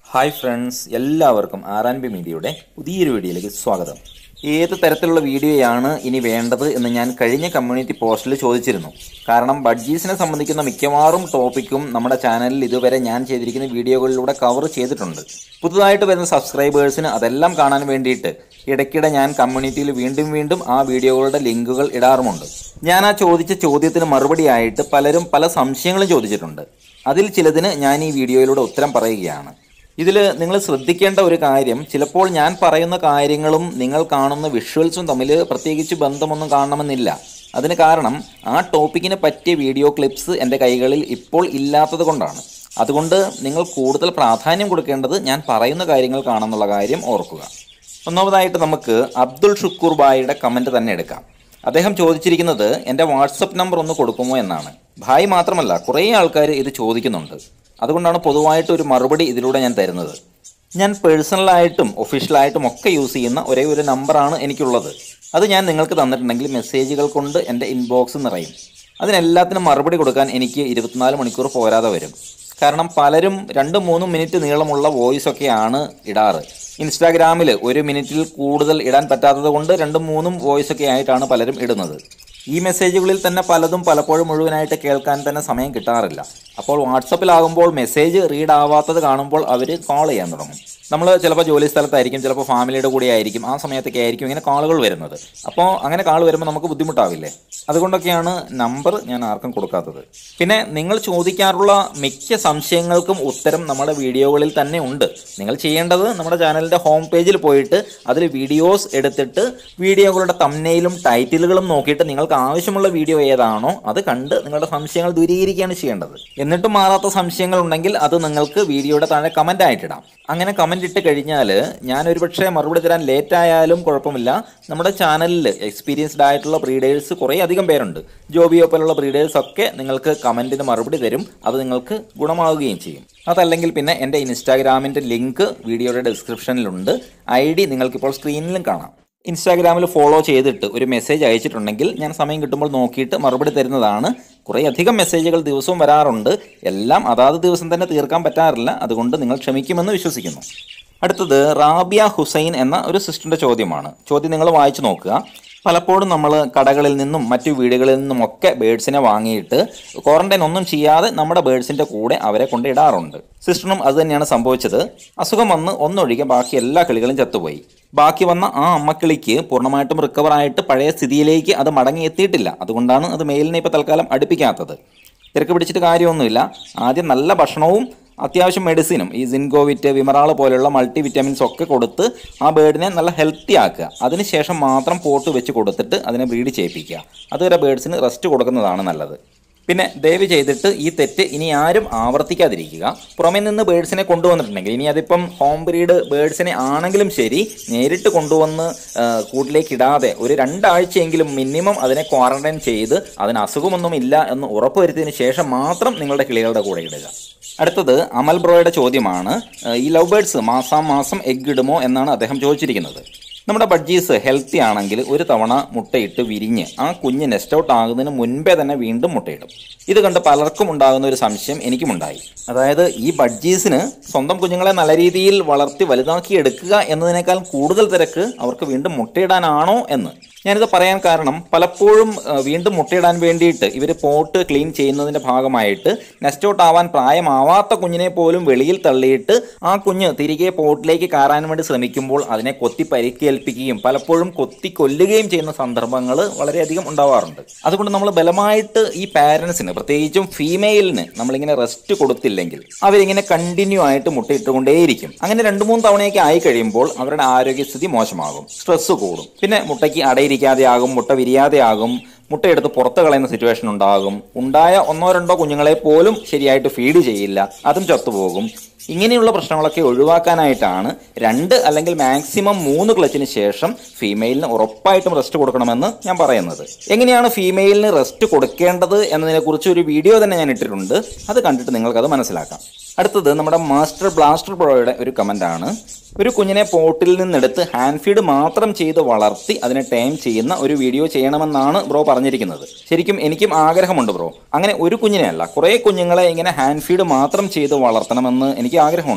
hi friends എല്ലാവർക്കും R N B മീഡിയയുടെ പുതിയൊരു വീഡിയോയിലേക്ക് സ്വാഗതം ഏത് തരത്തിലുള്ള വീഡിയോയാണ് ഇനി വേണ്ടത് എന്ന് ഞാൻ കഴിഞ്ഞ കമ്മ്യൂണിറ്റി പോസ്റ്റിൽ ചോദിച്ചിരുന്നു കാരണം ബഡ്ജീസിനെ സംബന്ധിക്കുന്ന മിക്കവാറും ടോപ്പിക്കും നമ്മുടെ ചാനലിൽ ഇതുവരെ ഞാൻ ചെയ്തിരിക്കുന്ന വീഡിയോകളിലൂടെ കവർ ചെയ്തിട്ടുണ്ട് പുതുതായിട്ട് വരുന്ന സബ്സ്ക്രൈബേഴ്സിന് അതെല്ലാം കാണാൻ വേണ്ടിയിട്ട് ഇടയ്ക്കിടെ ഞാൻ കമ്മ്യൂണിറ്റിയിൽ വീണ്ടും വീണ്ടും ആ വീഡിയോകളുടെ ലിങ്കുകൾ ഇടാറുമുണ്ട് ഞാൻ ആ ചോദിച്ച ചോദ്യത്തിന് മറുപടിയായിട്ട് പലരും പല സംശയങ്ങളും ചോദിച്ചിട്ടുണ്ട് അതിൽ ചിലതിന് ഞാൻ ഈ വീഡിയോയിലൂടെ ഉത്തരം പറയുകയാണ് ഇതിൽ നിങ്ങൾ ശ്രദ്ധിക്കേണ്ട ഒരു കാര്യം ചിലപ്പോൾ ഞാൻ പറയുന്ന കാര്യങ്ങളും നിങ്ങൾ കാണുന്ന വിഷ്വൽസും തമ്മിൽ പ്രത്യേകിച്ച് ബന്ധമൊന്നും കാണണമെന്നില്ല അതിന് കാരണം ആ ടോപ്പിക്കിന് പറ്റിയ വീഡിയോ ക്ലിപ്സ് എൻ്റെ കൈകളിൽ ഇപ്പോൾ ഇല്ലാത്തത് കൊണ്ടാണ് അതുകൊണ്ട് നിങ്ങൾ കൂടുതൽ പ്രാധാന്യം കൊടുക്കേണ്ടത് ഞാൻ പറയുന്ന കാര്യങ്ങൾ കാണുന്നുള്ള കാര്യം ഓർക്കുക ഒന്നാമതായിട്ട് നമുക്ക് അബ്ദുൾ ഷുക്കൂർ ബായിയുടെ കമൻറ്റ് തന്നെ എടുക്കാം അദ്ദേഹം ചോദിച്ചിരിക്കുന്നത് എൻ്റെ വാട്സപ്പ് നമ്പർ ഒന്ന് കൊടുക്കുമോ എന്നാണ് ഭായ് മാത്രമല്ല കുറേ ആൾക്കാർ ഇത് ചോദിക്കുന്നുണ്ട് അതുകൊണ്ടാണ് പൊതുവായിട്ട് ഒരു മറുപടി ഇതിലൂടെ ഞാൻ തരുന്നത് ഞാൻ പേഴ്സണലായിട്ടും ഒഫീഷ്യലായിട്ടും ഒക്കെ യൂസ് ചെയ്യുന്ന ഒരേ ഒരു നമ്പറാണ് എനിക്കുള്ളത് അത് ഞാൻ നിങ്ങൾക്ക് തന്നിട്ടുണ്ടെങ്കിൽ മെസ്സേജുകൾ കൊണ്ട് എൻ്റെ ഇൻബോക്സ് നിറയും അതിനെല്ലാത്തിനും മറുപടി കൊടുക്കാൻ എനിക്ക് ഇരുപത്തിനാല് മണിക്കൂർ പോരാതെ വരും കാരണം പലരും രണ്ടും മൂന്നും മിനിറ്റ് നീളമുള്ള വോയിസ് ഒക്കെയാണ് ഇടാറ് ഇൻസ്റ്റാഗ്രാമിൽ ഒരു മിനിറ്റിൽ കൂടുതൽ ഇടാൻ പറ്റാത്തത് കൊണ്ട് രണ്ടും മൂന്നും വോയിസ് ഒക്കെ ആയിട്ടാണ് പലരും ഇടുന്നത് ഈ മെസ്സേജുകളിൽ തന്നെ പലതും പലപ്പോഴും മുഴുവനായിട്ട് കേൾക്കാൻ തന്നെ സമയം കിട്ടാറില്ല അപ്പോൾ വാട്സപ്പിലാകുമ്പോൾ മെസ്സേജ് റീഡ് ആവാത്തത് കാണുമ്പോൾ അവർ കോൾ ചെയ്യാൻ തുടങ്ങും നമ്മൾ ചിലപ്പോൾ ജോലി സ്ഥലത്തായിരിക്കും ചിലപ്പോൾ ഫാമിലിയുടെ കൂടെ ആയിരിക്കും ആ സമയത്തൊക്കെ ആയിരിക്കും ഇങ്ങനെ കോളുകൾ വരുന്നത് അപ്പോൾ അങ്ങനെ കാൾ വരുമ്പോൾ നമുക്ക് ബുദ്ധിമുട്ടാവില്ലേ അതുകൊണ്ടൊക്കെയാണ് നമ്പർ ഞാൻ ആർക്കും കൊടുക്കാത്തത് പിന്നെ നിങ്ങൾ ചോദിക്കാറുള്ള മിക്ക സംശയങ്ങൾക്കും ഉത്തരം നമ്മുടെ വീഡിയോകളിൽ തന്നെ ഉണ്ട് നിങ്ങൾ ചെയ്യേണ്ടത് നമ്മുടെ ചാനലിൻ്റെ ഹോം പേജിൽ പോയിട്ട് അതിൽ വീഡിയോസ് എടുത്തിട്ട് വീഡിയോകളുടെ തമ്മനയിലും ടൈറ്റിലുകളും നോക്കിയിട്ട് നിങ്ങൾക്ക് ആവശ്യമുള്ള വീഡിയോ ഏതാണോ അത് കണ്ട് നിങ്ങളുടെ സംശയങ്ങൾ ദൂരീകരിക്കുകയാണ് ചെയ്യേണ്ടത് എന്നിട്ടും മാറാത്ത സംശയങ്ങൾ ഉണ്ടെങ്കിൽ അത് നിങ്ങൾക്ക് വീഡിയോയുടെ താഴെ കമൻ്റ് ആയിട്ടിടാം അങ്ങനെ കമൻ്റ് ഇട്ട് കഴിഞ്ഞാൽ ഞാൻ ഒരുപക്ഷെ മറുപടി തരാൻ ലേറ്റ് ആയാലും കുഴപ്പമില്ല നമ്മുടെ ചാനലിൽ എക്സ്പീരിയൻസ്ഡ് ആയിട്ടുള്ള ബ്രീഡേഴ്സ് കുറേ അധികം പേരുണ്ട് ജോബിയോ പോലുള്ള ബ്രീഡേഴ്സ് ഒക്കെ നിങ്ങൾക്ക് കമൻറ്റിന് മറുപടി തരും അത് നിങ്ങൾക്ക് ഗുണമാവുകയും ചെയ്യും അതല്ലെങ്കിൽ പിന്നെ എൻ്റെ ഇൻസ്റ്റാഗ്രാമിൻ്റെ ലിങ്ക് വീഡിയോയുടെ ഡിസ്ക്രിപ്ഷനിലുണ്ട് ഐ ഡി നിങ്ങൾക്കിപ്പോൾ സ്ക്രീനിലും കാണാം ഇൻസ്റ്റാഗ്രാമിൽ ഫോളോ ചെയ്തിട്ട് ഒരു മെസ്സേജ് അയച്ചിട്ടുണ്ടെങ്കിൽ ഞാൻ സമയം കിട്ടുമ്പോൾ നോക്കിയിട്ട് മറുപടി തരുന്നതാണ് കുറേ അധികം മെസ്സേജുകൾ ദിവസവും വരാറുണ്ട് എല്ലാം അതാത് ദിവസം തന്നെ തീർക്കാൻ പറ്റാറില്ല അതുകൊണ്ട് നിങ്ങൾ ക്ഷമിക്കുമെന്ന് വിശ്വസിക്കുന്നു അടുത്തത് റാബിയ ഹുസൈൻ എന്ന ഒരു സിസ്റ്ററിൻ്റെ ചോദ്യമാണ് ചോദ്യം നിങ്ങൾ വായിച്ചു നോക്കുക പലപ്പോഴും നമ്മൾ കടകളിൽ നിന്നും മറ്റു വീടുകളിൽ നിന്നും ഒക്കെ ബേഡ്സിനെ വാങ്ങിയിട്ട് ക്വാറന്റൈൻ ഒന്നും ചെയ്യാതെ നമ്മുടെ ബേഡ്സിൻ്റെ കൂടെ അവരെ കൊണ്ട് ഇടാറുണ്ട് സിസ്റ്ററിനും അത് തന്നെയാണ് സംഭവിച്ചത് അസുഖം വന്ന് ഒന്നൊഴികെ ബാക്കി എല്ലാ കിളികളും ചത്തുപോയി ബാക്കി വന്ന ആ അമ്മക്കിളിക്ക് പൂർണ്ണമായിട്ടും റിക്കവർ ആയിട്ട് പഴയ സ്ഥിതിയിലേക്ക് അത് മടങ്ങി എത്തിയിട്ടില്ല അതുകൊണ്ടാണ് അത് മെയിലിനെ ഇപ്പോൾ തൽക്കാലം അടുപ്പിക്കാത്തത് തിരക്ക് പിടിച്ചിട്ട് കാര്യമൊന്നുമില്ല ആദ്യം നല്ല ഭക്ഷണവും അത്യാവശ്യം മെഡിസിനും ഈ സിൻകോവിറ്റ് വിമറാൾ പോലെയുള്ള മൾട്ടി വിറ്റാമിൻസ് ഒക്കെ കൊടുത്ത് ആ ബേഡിനെ നല്ല ഹെൽത്തി ആക്കുക അതിനുശേഷം മാത്രം പോട്ട് വെച്ച് കൊടുത്തിട്ട് അതിനെ ബ്രീഡ് ചെയ്യിപ്പിക്കുക അതുവരെ ബേഡ്സിന് റെസ്റ്റ് കൊടുക്കുന്നതാണ് നല്ലത് പിന്നെ ദയവ് ചെയ്തിട്ട് ഈ തെറ്റ് ഇനി ആരും ആവർത്തിക്കാതിരിക്കുക പുറമേ നിന്ന് ബേഡ്സിനെ കൊണ്ടുവന്നിട്ടുണ്ടെങ്കിൽ ഇനി അതിപ്പം ഹോം ബ്രീഡ് ബേഡ്സിനെ ആണെങ്കിലും ശരി നേരിട്ട് കൊണ്ടുവന്ന് ആ, കൂട്ടിലേക്ക് ഇടാതെ ഒരു രണ്ടാഴ്ചയെങ്കിലും മിനിമം അതിനെ ക്വാറന്റൈൻ ചെയ്ത് അതിന് അസുഖമൊന്നും ഇല്ല എന്ന് ഉറപ്പുവരുത്തിയതിന് ശേഷം മാത്രം നിങ്ങളുടെ കിളികളുടെ കൂടെ ഇടുക അടുത്തത് അമൽ ബ്രോയുടെ ചോദ്യമാണ് ആ, ഈ ലവ് ബേഡ്സ് മാസാം മാസം എഗ് ഇടുമോ എന്നാണ് അദ്ദേഹം ചോദിച്ചിരിക്കുന്നത് നമ്മുടെ ബഡ്ജീസ് ഹെൽത്തി ആണെങ്കിൽ ഒരു തവണ മുട്ടയിട്ട് വിരിഞ്ഞ് ആ കുഞ്ഞ് നെസ്റ്റ് ഔട്ട് ആകുന്നതിന് മുൻപേ തന്നെ വീണ്ടും മുട്ടയിടും ഇത് കണ്ട് പലർക്കും ഉണ്ടാകുന്ന ഒരു സംശയം എനിക്കുമുണ്ടായി അതായത് ഈ ബഡ്ജീസിന് സ്വന്തം കുഞ്ഞുങ്ങളെ നല്ല രീതിയിൽ വളർത്തി വലുതാക്കി എടുക്കുക എന്നതിനേക്കാൾ കൂടുതൽ തിരക്ക് അവർക്ക് വീണ്ടും മുട്ടയിടാനാണോ എന്ന് ഞാനിത് പറയാൻ കാരണം പലപ്പോഴും ആ, വീണ്ടും മുട്ടയിടാൻ വേണ്ടിയിട്ട് ഇവർ പോട്ട് ക്ലീൻ ചെയ്യുന്നതിൻ്റെ ഭാഗമായിട്ട് നെസ്റ്റ് ഔട്ട് ആവാൻ പ്രായമാവാത്ത കുഞ്ഞിനെ പോലും വെളിയിൽ തള്ളിയിട്ട് ആ കുഞ്ഞ് തിരികെ പോട്ടിലേക്ക് കയറാൻ വേണ്ടി ശ്രമിക്കുമ്പോൾ അതിനെ കൊത്തി പരിക്കേൽപ്പിക്കുകയും പലപ്പോഴും കൊത്തി കൊല്ലുകയും ചെയ്യുന്ന സന്ദർഭങ്ങൾ വളരെയധികം ഉണ്ടാവാറുണ്ട് അതുകൊണ്ട് നമ്മൾ ബലമായിട്ട് ഈ പാരൻസിന് പ്രത്യേകിച്ചും ഫീമെയിലിന് നമ്മളിങ്ങനെ റെസ്റ്റ് കൊടുത്തില്ലെങ്കിൽ അവരിങ്ങനെ കണ്ടിന്യൂ ആയിട്ട് മുട്ടയിട്ടുകൊണ്ടേയിരിക്കും അങ്ങനെ രണ്ട് മൂന്ന് തവണയൊക്കെ ആയി കഴിയുമ്പോൾ അവരുടെ ആരോഗ്യസ്ഥിതി മോശമാകും സ്ട്രെസ് കൂടും പിന്നെ മുട്ടയ്ക്ക് അടയിരിക്കാതെ ആകും മുട്ട വിരിയാതെ ആകും മുട്ടയെടുത്ത് പുറത്ത് കളയുന്ന സിറ്റുവേഷൻ ഉണ്ടാകും ഉണ്ടായ ഒന്നോ രണ്ടോ കുഞ്ഞുങ്ങളെ പോലും ശരിയായിട്ട് ഫീഡ് ചെയ്യില്ല അതും ചത്തുപോകും ഇങ്ങനെയുള്ള പ്രശ്നങ്ങളൊക്കെ ഒഴിവാക്കാനായിട്ടാണ് രണ്ട് അല്ലെങ്കിൽ മാക്സിമം മൂന്ന് ക്ലച്ചിന് ശേഷം ഫീമെയിലിന് ഉറപ്പായിട്ടും റെസ്റ്റ് കൊടുക്കണമെന്ന് ഞാൻ പറയുന്നത് എങ്ങനെയാണ് ഫീമെയിലിന് റെസ്റ്റ് കൊടുക്കേണ്ടത് എന്നതിനെക്കുറിച്ച് ഒരു വീഡിയോ തന്നെ ഞാൻ ഇട്ടിട്ടുണ്ട് അത് കണ്ടിട്ട് നിങ്ങൾക്കത് മനസ്സിലാക്കാം അടുത്തത് നമ്മുടെ മാസ്റ്റർ ബ്ലാസ്റ്റർ പ്രോയുടെ ഒരു കമൻ്റ് ആണ് ഒരു കുഞ്ഞിനെ പോട്ടിൽ നിന്നെടുത്ത് ഹാൻഡ് ഫീഡ് മാത്രം ചെയ്ത് വളർത്തി അതിനെ ടൈം ചെയ്യുന്ന ഒരു വീഡിയോ ചെയ്യണമെന്നാണ് ബ്രോ പറഞ്ഞിരിക്കുന്നത് ശരിക്കും എനിക്കും ആഗ്രഹമുണ്ട് ബ്രോ അങ്ങനെ ഒരു കുഞ്ഞിനെ അല്ല കുറേ കുഞ്ഞുങ്ങളെ ഇങ്ങനെ ഹാൻഡ് ഫീഡ് മാത്രം ചെയ്ത് വളർത്തണമെന്ന് എനിക്ക് ആഗ്രഹമുണ്ട്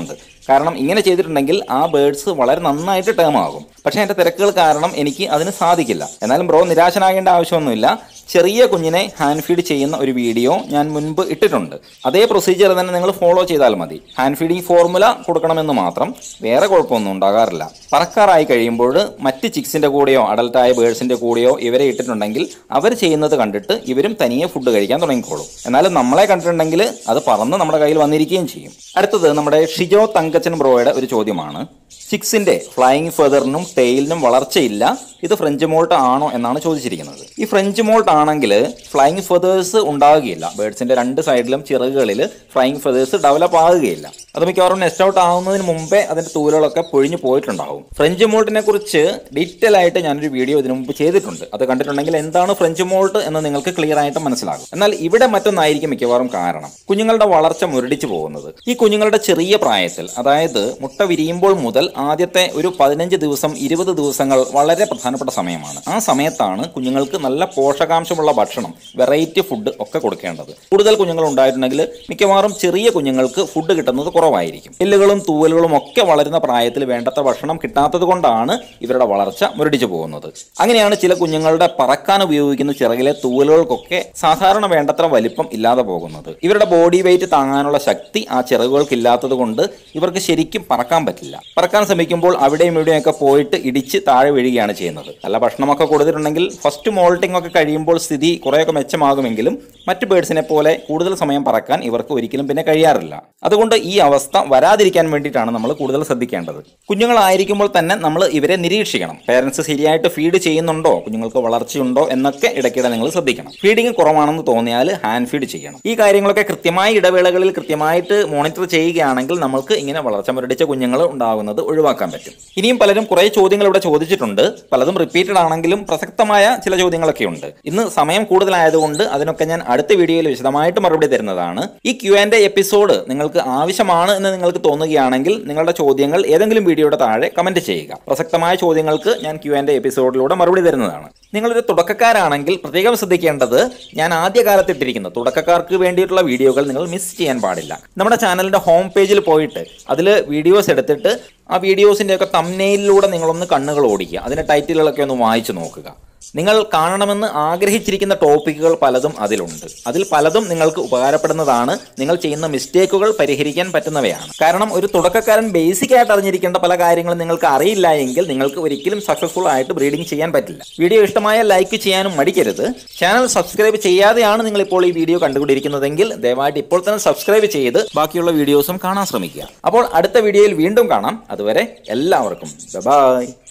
കാരണം ഇങ്ങനെ ചെയ്തിട്ടുണ്ടെങ്കിൽ ആ ബേഡ്സ് വളരെ നന്നായിട്ട് ടേം ആകും പക്ഷേ എൻ്റെ തിരക്കുകൾ കാരണം എനിക്ക് അതിന് സാധിക്കില്ല എന്നാലും ബ്രോ നിരാശനാകേണ്ട ആവശ്യമൊന്നുമില്ല ചെറിയ കുഞ്ഞിനെ ഹാൻഡ് ഫീഡ് ചെയ്യുന്ന ഒരു വീഡിയോ ഞാൻ മുൻപ് ഇട്ടിട്ടുണ്ട് അതേ പ്രൊസീജിയർ തന്നെ നിങ്ങൾ ഫോളോ ചെയ്താൽ മതി ഹാൻഡ് ഫീഡിംഗ് ഫോർമുല കൊടുക്കണമെന്ന് മാത്രം വേറെ കുഴപ്പമൊന്നും ഉണ്ടാകാറില്ല പറക്കാറായി കഴിയുമ്പോൾ മറ്റ് ചിക്സിൻ്റെ കൂടെയോ അഡൽട്ടായ ബേഡ്സിൻ്റെ കൂടെയോ ഇവരെ ഇട്ടിട്ടുണ്ടെങ്കിൽ അവർ ചെയ്യുന്നത് കണ്ടിട്ട് ഇവരും തനിയെ ഫുഡ് കഴിക്കാൻ തുടങ്ങിക്കോളും എന്നാലും നമ്മളെ കണ്ടിട്ടുണ്ടെങ്കിൽ അത് പറന്ന് നമ്മുടെ കയ്യിൽ വന്നിരിക്കുകയും ചെയ്യും അടുത്തത് നമ്മുടെ ഷിജോ തങ്കച്ചൻ ബ്രോയുടെ ഒരു ചോദ്യമാണ് ചിക്സിന്റെ ഫ്ലൈയിങ് ഫെദറിനും ടെയിലിനും വളർച്ചയില്ല ഇത് ഫ്രഞ്ച് മോൾട്ട് ആണോ എന്നാണ് ചോദിച്ചിരിക്കുന്നത് ഈ ഫ്രഞ്ച് മോൾട്ട് ആണെങ്കിൽ ഫ്ലൈയിങ് ഫെദേഴ്സ് ഉണ്ടാവുകയില്ല ബേഡ്സിന്റെ രണ്ട് സൈഡിലും ചിറകുകളിൽ ഫ്ലൈയിങ് ഫെദേഴ്സ് ഡെവലപ്പ് ആകുകയില്ല അത് മിക്കവാറും നെസ്റ്റ് ഔട്ട് ആവുന്നതിന് മുമ്പേ അതിന്റെ തൂലുകളൊക്കെ പൊഴിഞ്ഞു പോയിട്ടുണ്ടാവും ഫ്രഞ്ച് മോൾട്ടിനെ കുറിച്ച് ഡീറ്റെയിൽ ആയിട്ട് ഞാനൊരു വീഡിയോ ഇതിനു മുമ്പ് ചെയ്തിട്ടുണ്ട് അത് കണ്ടിട്ടുണ്ടെങ്കിൽ എന്താണ് ഫ്രഞ്ച് മോൾട്ട് എന്ന് നിങ്ങൾക്ക് ക്ലിയർ ആയിട്ട് മനസ്സിലാകും എന്നാൽ ഇവിടെ മറ്റൊന്നായിരിക്കും മിക്കവാറും കാരണം കുഞ്ഞുങ്ങളുടെ വളർച്ച മുരടിച്ചു പോകുന്നത് ഈ കുഞ്ഞുങ്ങളുടെ ചെറിയ പ്രായത്തിൽ അതായത് മുട്ട വിരിയുമ്പോൾ മുതൽ ആദ്യത്തെ ഒരു പതിനഞ്ച് ദിവസം ഇരുപത് ദിവസങ്ങൾ വളരെ പ്രധാനപ്പെട്ട സമയമാണ് ആ സമയത്താണ് കുഞ്ഞുങ്ങൾക്ക് നല്ല പോഷകാംശമുള്ള ഭക്ഷണം വെറൈറ്റി ഫുഡ് ഒക്കെ കൊടുക്കേണ്ടത് കൂടുതൽ കുഞ്ഞുങ്ങൾ ഉണ്ടായിട്ടുണ്ടെങ്കിൽ മിക്കവാറും ചെറിയ കുഞ്ഞുങ്ങൾക്ക് ഫുഡ് കിട്ടുന്നത് കുറവായിരിക്കും എല്ലുകളും തൂവലുകളും ഒക്കെ വളരുന്ന പ്രായത്തിൽ വേണ്ടത്ര ഭക്ഷണം കിട്ടാത്തത് കൊണ്ടാണ് ഇവരുടെ വളർച്ച മുരടിച്ചു പോകുന്നത് അങ്ങനെയാണ് ചില കുഞ്ഞുങ്ങളുടെ പറക്കാൻ ഉപയോഗിക്കുന്ന ചിറകിലെ തൂവലുകൾക്കൊക്കെ സാധാരണ വേണ്ടത്ര വലിപ്പം ഇല്ലാതെ പോകുന്നത് ഇവരുടെ ബോഡി വെയിറ്റ് താങ്ങാനുള്ള ശക്തി ആ ചിറകുകൾക്ക് ഇല്ലാത്തത് കൊണ്ട് ഇവർക്ക് ശരിക്കും പറക്കാൻ പറ്റില്ല പറക്കാൻ ശ്രമിക്കുമ്പോൾ അവിടെയും ഇവിടെയൊക്കെ പോയിട്ട് ഇടിച്ച് താഴെ വീഴുകയാണ് ചെയ്യുന്നത് നല്ല ഭക്ഷണമൊക്കെ കൊടുത്തിട്ടുണ്ടെങ്കിൽ ഫസ്റ്റ് മോൾട്ടിംഗ് ഒക്കെ കഴിയുമ്പോൾ സ്ഥിതി കുറേയൊക്കെ മെച്ചമാകുമെങ്കിലും മറ്റ് ബേഡ്സിനെ പോലെ കൂടുതൽ സമയം പറക്കാൻ ഇവർക്ക് ഒരിക്കലും പിന്നെ കഴിയാറില്ല അതുകൊണ്ട് ഈ അവസ്ഥ വരാതിരിക്കാൻ വേണ്ടിയിട്ടാണ് നമ്മൾ കൂടുതൽ ശ്രദ്ധിക്കേണ്ടത് കുഞ്ഞുങ്ങളായിരിക്കുമ്പോൾ തന്നെ നമ്മൾ ഇവരെ നിരീക്ഷിക്കണം പേരൻസ് ശരിയായിട്ട് ഫീഡ് ചെയ്യുന്നുണ്ടോ കുഞ്ഞുങ്ങൾക്ക് വളർച്ചയുണ്ടോ എന്നൊക്കെ ഇടയ്ക്കിടെ നിങ്ങൾ ശ്രദ്ധിക്കണം ഫീഡിങ് കുറവാണെന്ന് തോന്നിയാൽ ഹാൻഡ് ഫീഡ് ചെയ്യണം ഈ കാര്യങ്ങളൊക്കെ കൃത്യമായ ഇടവേളകളിൽ കൃത്യമായിട്ട് മോണിറ്റർ ചെയ്യുകയാണെങ്കിൽ നമുക്ക് ഇങ്ങനെ വളർച്ച മുരടിച്ച കുഞ്ഞുങ്ങൾ ഉണ്ടാകുന്നത് ഒഴിവാക്കാൻ പറ്റും ഇനിയും പലരും കുറേ ചോദ്യങ്ങൾ ഇവിടെ ചോദിച്ചിട്ടുണ്ട് പലതും റിപ്പീറ്റഡ് ആണെങ്കിലും പ്രസക്തമായ ചില ചോദ്യങ്ങളൊക്കെ ഉണ്ട് ഇന്ന് സമയം കൂടുതലായതുകൊണ്ട് അതിനൊക്കെ ഞാൻ അടുത്ത വീഡിയോയിൽ വിശദമായിട്ട് മറുപടി തരുന്നതാണ് ഈ ക്യു ആൻഡ് എപ്പിസോഡ് നിങ്ങൾക്ക് ആവശ്യമാണ് എന്ന് നിങ്ങൾക്ക് തോന്നുകയാണെങ്കിൽ നിങ്ങളുടെ ചോദ്യങ്ങൾ ഏതെങ്കിലും വീഡിയോയുടെ താഴെ കമന്റ് ചെയ്യുക പ്രസക്തമായ ചോദ്യങ്ങൾക്ക് ഞാൻ ക്യു ആൻഡ് എപ്പിസോഡിലൂടെ മറുപടി തരുന്നതാണ് നിങ്ങളൊരു തുടക്കക്കാരാണെങ്കിൽ പ്രത്യേകം ശ്രദ്ധിക്കേണ്ടത് ഞാൻ ആദ്യകാലത്ത് ഇട്ടിരിക്കുന്ന തുടക്കക്കാർക്ക് വേണ്ടിയിട്ടുള്ള വീഡിയോകൾ നിങ്ങൾ മിസ് ചെയ്യാൻ പാടില്ല നമ്മുടെ ചാനലിന്റെ ഹോം പേജിൽ പോയിട്ട് അതിൽ വീഡിയോസ് എടുത്തിട്ട് ആ വീഡിയോസിന്റെ ഒക്കെ തമ്മനയിലൂടെ നിങ്ങളൊന്ന് കണ്ണുകൾ ഓടിക്കുക അതിന്റെ ടൈറ്റിലുകളൊക്കെ ഒന്ന് വായിച്ചു നോക്കുക നിങ്ങൾ കാണണമെന്ന് ആഗ്രഹിച്ചിരിക്കുന്ന ടോപ്പിക്കുകൾ പലതും അതിലുണ്ട് അതിൽ പലതും നിങ്ങൾക്ക് ഉപകാരപ്പെടുന്നതാണ് നിങ്ങൾ ചെയ്യുന്ന മിസ്റ്റേക്കുകൾ പരിഹരിക്കാൻ പറ്റുന്നവയാണ് കാരണം ഒരു തുടക്കക്കാരൻ ബേസിക് ആയിട്ട് അറിഞ്ഞിരിക്കേണ്ട പല കാര്യങ്ങളും നിങ്ങൾക്ക് അറിയില്ല എങ്കിൽ നിങ്ങൾക്ക് ഒരിക്കലും സക്സസ്ഫുൾ ആയിട്ട് ബ്രീഡിംഗ് ചെയ്യാൻ പറ്റില്ല വീഡിയോ ഇഷ്ടമായ ലൈക്ക് ചെയ്യാനും മടിക്കരുത് ചാനൽ സബ്സ്ക്രൈബ് ചെയ്യാതെയാണ് നിങ്ങൾ ഇപ്പോൾ ഈ വീഡിയോ കണ്ടുകൊണ്ടിരിക്കുന്നതെങ്കിൽ ദയവായിട്ട് ഇപ്പോൾ തന്നെ സബ്സ്ക്രൈബ് ചെയ്ത് ബാക്കിയുള്ള വീഡിയോസും കാണാൻ ശ്രമിക്കുക അപ്പോൾ അടുത്ത വീഡിയോയിൽ വീണ്ടും കാണാം അതുവരെ എല്ലാവർക്കും ബൈ